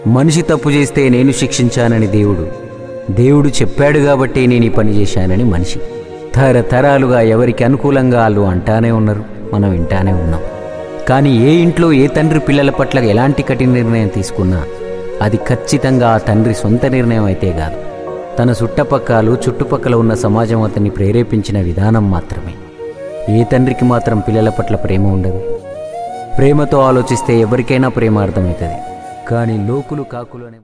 మనిషి తప్పు చేస్తే నేను శిక్షించానని దేవుడు దేవుడు చెప్పాడు కాబట్టి నేను ఈ పని చేశానని మనిషి తరతరాలుగా ఎవరికి అనుకూలంగా వాళ్ళు అంటానే ఉన్నారు మనం వింటానే ఉన్నాం కానీ ఏ ఇంట్లో ఏ తండ్రి పిల్లల పట్ల ఎలాంటి కఠిన నిర్ణయం తీసుకున్నా అది ఖచ్చితంగా ఆ తండ్రి సొంత నిర్ణయం అయితే కాదు తన చుట్టపక్కలు చుట్టుపక్కల ఉన్న సమాజం అతన్ని ప్రేరేపించిన విధానం మాత్రమే ఏ తండ్రికి మాత్రం పిల్లల పట్ల ప్రేమ ఉండదు ప్రేమతో ఆలోచిస్తే ఎవరికైనా ప్రేమ అర్థమవుతుంది కానీ లోకులు కాకులు అనే